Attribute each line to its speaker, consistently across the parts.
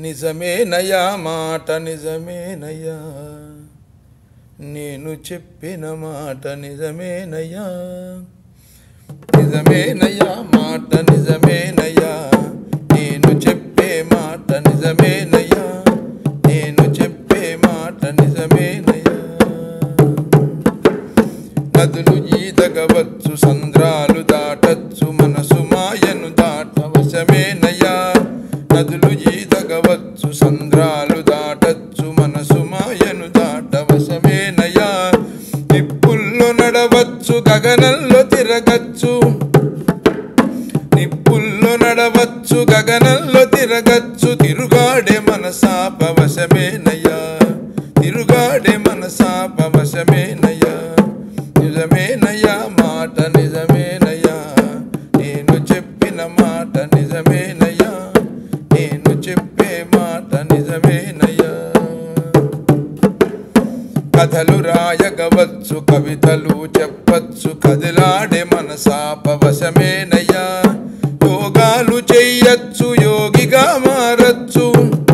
Speaker 1: నిజమేనయ్యా మాట నిజమేనయ్యా నేను చెప్పిన మాట నిజమేనయ్యా నిజమేనయ్యా మాట నిజమేనయ్యా నేను చెప్పే మాట నిజమేనయ్యా నేను చెప్పే మాట నిజమేనయ్యా నదులు ఈదగవచ్చు సంద్రాలు దాటచ్చు మనసు మాయను దాటవశమేనయ్యా నదులు ఈదగవచ్చు సంద్రాలు దాటచ్చు మనసు మాయను దాటవశమేనయ్యా నిప్పుల్లో నడవచ్చు గగనంలో తిరగచ్చు నిప్పుల్లో నడవచ్చు గగనంలో తిరగచ్చు తిరుగాడే మనసాపవశమేనయ్యా తిరుగాడే మనసాపవశమేనయ్యా నిజమేనయ్యా మాట నిజమేనయ్యా నేను చెప్పిన మాట నిజమేనయ్యా నేను చెప్పే మాట నిజమేనయ్యా కథలు రాయగవచ్చు కవితలు చెప్పచ్చు కదిలాడే మనసాపవశమేనయ్యా యోగాలు చెయ్యొచ్చు యోగిగా మారచ్చు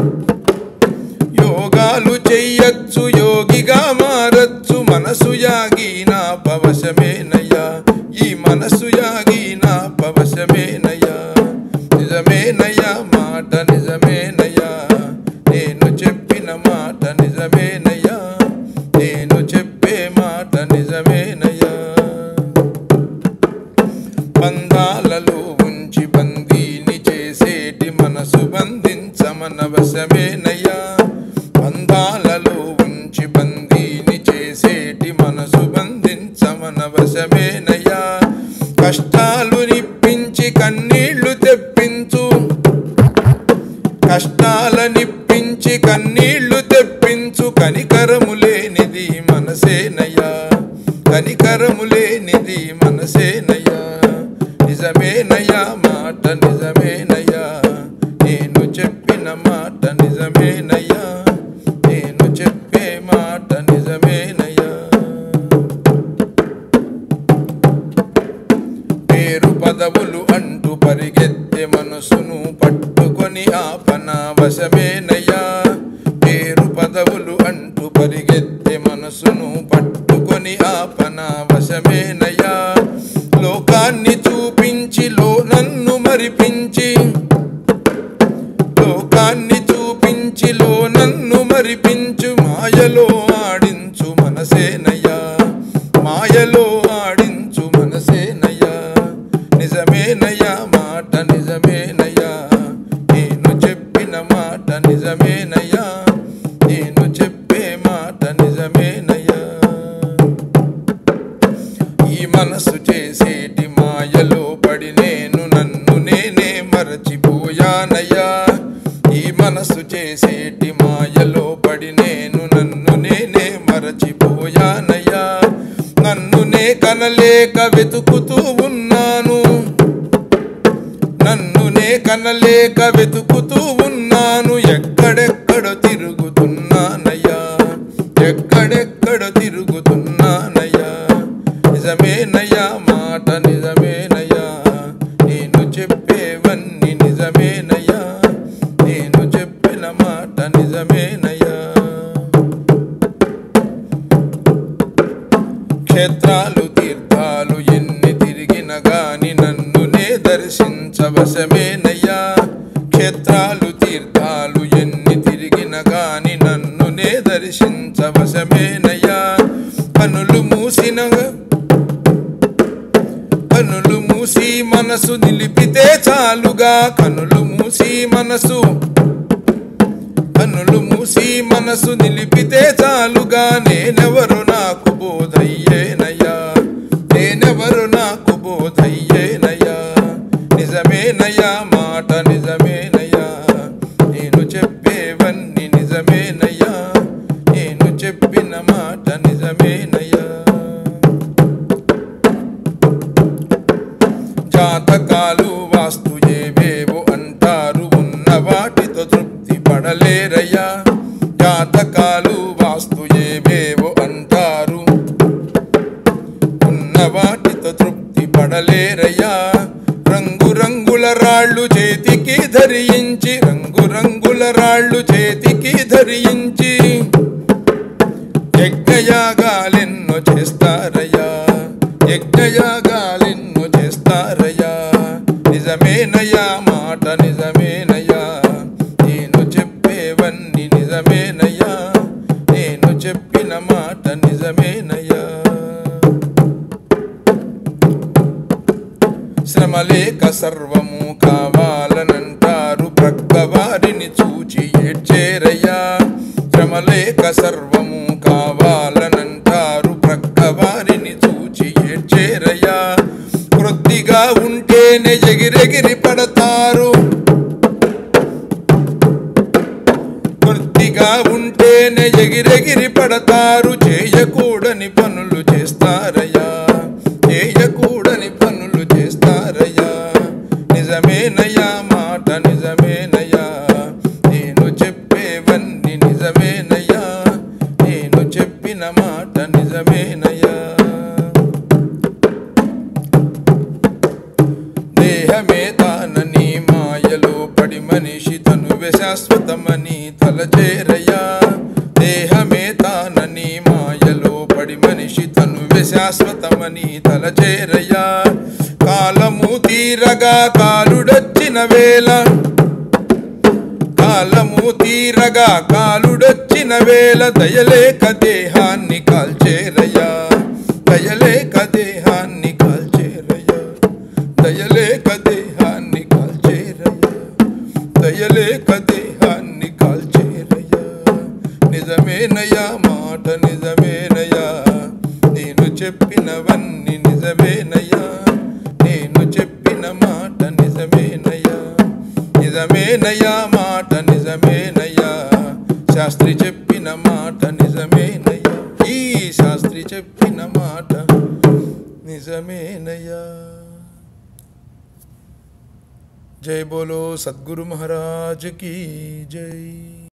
Speaker 1: యోగాలు చెయ్యొచ్చు యోగిగా మారచ్చు మనసు యాగినా పవశమేనయ్యా ఈ మనసు యాగినా పవశమేనయ్యా నిజమేనయ్యా మాట నిజమేనయ్యా నేను చెప్పిన మాట నిజమేనయ్యా నేను చెప్పే మాట నిజమేనయ్యా బంధాలలో ఉంచి బందీని చేసేటి మనసు బంధించమన వశమేనయ్యా బంధాలలో ఉంచి బందీని చేసేటి మనసు బంధించమన వశమేనయ్యా కష్టాలు నిప్పించి కన్నీళ్లు తెప్పించు కష్టాల నిప్పించి కన్నీళ్లు తెప్పించు కనికరము లేనిది మనసేనయ్యా కనికరము లేనిది మనసేనయ్యా నిజమేనయ్యా మాట నిజమేనయ్యా నేను చెప్పిన మాట నిజమేనయ్యా నేను చెప్పే మాట నిజమేనయ్యా పేరు పదవులు అంటూ పరిగెత్తే మనసును పట్టుకొని ఆపన వశమేనయ్యా పేరు పదవులు అంటూ పరిగెత్తే మనసును పట్టుకొని ఆపన వశమేనయ్యా లోకాన్ని చూపించి లో నన్ను మరిపించి లోకాన్ని చూపించి లో నన్ను మరిపించు మాయలో ఆడించు మనసేనయ్యా మాయలో ఆడించు మనసేనయ్యా నిజమేనయ్యా మాట నిజమేనయ్యా నేను చెప్పిన మాట నిజమేనయ్యా నేను చెప్పే మాట నిజమేనయ్యా ఈ మనసు చేసేటి మాయలో పడి నేను నన్ను నేనే మరచిపోయానయ్యా ఈ మనసు చేసేటి మాయలో పడి నేను నన్ను నేనే మరచిపోయానయ్యా నన్ను నే కనలేక వెతుకుతూ ఉన్నాను నన్ను నే కనలేక వెతుకుతూ ఉన్నాను ఎక్కడెక్కడ తిరుగుతున్నానయ్యా ఎక్కడెక్కడ తిరుగుతున్నానయ్యా నిజమేనయ్యా మాట నిజమేనయ్యా నేను చెప్పేవన్నీ నిజమేనయ్యా నేను చెప్పిన మాట నిజమేనయ్యా క్షేత్రాలు తీర్థాలు ఎన్ని తిరిగిన గాని నన్ను నే దర్శించవశమేనయ్యా క్షేత్రాలు తీర్థాలు ఎన్ని తిరిగిన గాని నన్ను నే దర్శించవశమేనయ్యా కనులు మూసిన కనులు మూసి మనసు నిలిపితే చాలుగా కనులు మూసి మనసు కనులు మూసి మనసు నిలిపితే చాలుగా నేనెవరు నాకు బోధయ్యేనయ్యా నేనెవరు నాకు బోధయ్యేనయ్యా నిజమేనయ్యా మాట నిజమేనయ్యా నేను చెప్పేవన్నీ నిజమేనయ్యా నేను చెప్పిన మాట నిజమేనయ్యా జాతకాలు వాస్తు ఏవేవో అంటారు ఉన్న వాటితో తృప్తి పడలేరయ్యా జాతకాలు వాస్తు ఏవేవో అంటారు ఉన్న వాటితో తృప్తి పడలేరయ్యా రంగు రంగుల రాళ్ళు చేతికి ధరించి రంగు రంగుల రాళ్ళు శ్రమలేక సర్వము కావాలనంటారు ప్రక్కవారిని చూచి ఏడ్చేరయ్యా శ్రమలేక సర్వము కావాలనంటారు ప్రక్కవారిని చూచి ఏడ్చేరయ్యా వృద్ధిగా ఉంటేనే ఎగిరెగిరి పడతారు వృత్తిగా ఉంటేనే ఎగిరెగిరి పడతారు చేయకూడని పనులు చేస్తారయ్యా చేయకూడని పనులు చేస్తారయ్యా నిజమేనయ్యా మాట నిజమేనయ్యా నేను చెప్పేవన్నీ నిజమేనయ్యా నేను చెప్పిన మాట నిజమేనయ్యా దేహమే తానని మాయలో పడి మనిషి తనువె శాశ్వతమని తలచేరయ్యా దేహమే తానని మాయలో పడి మనిషి తనువె శాశ్వతమని తలచేరయ్యా కాలము తీరగా కాలుడొచ్చిన వేళ కాలము తీరగా కాలుడొచ్చిన వేళ దయలేక దేహాన్ని కాల్చేరయ్యా దయలేక దేహాన్ని కాల్చేరయ్యా దయలేక దేహాన్ని కాల్చేరయ్యా దయలేక దేహాన్ని కాల్చేరయ్యా నిజమేనయ్యా మాట నిజమేనయ్యా నేను చెప్పినవన్నీ నిజమేనయ్యా నేను చెప్పిన మాట నిజమేనయ్యా నిజమేనయ్యా మాట నిజమేనయ్యా శాస్త్రి చెప్పిన మాట నిజమేనయ్యా ఈ శాస్త్రి చెప్పిన మాట నిజమేనయ్యా జై బోలో సద్గురు మహారాజ్ की जय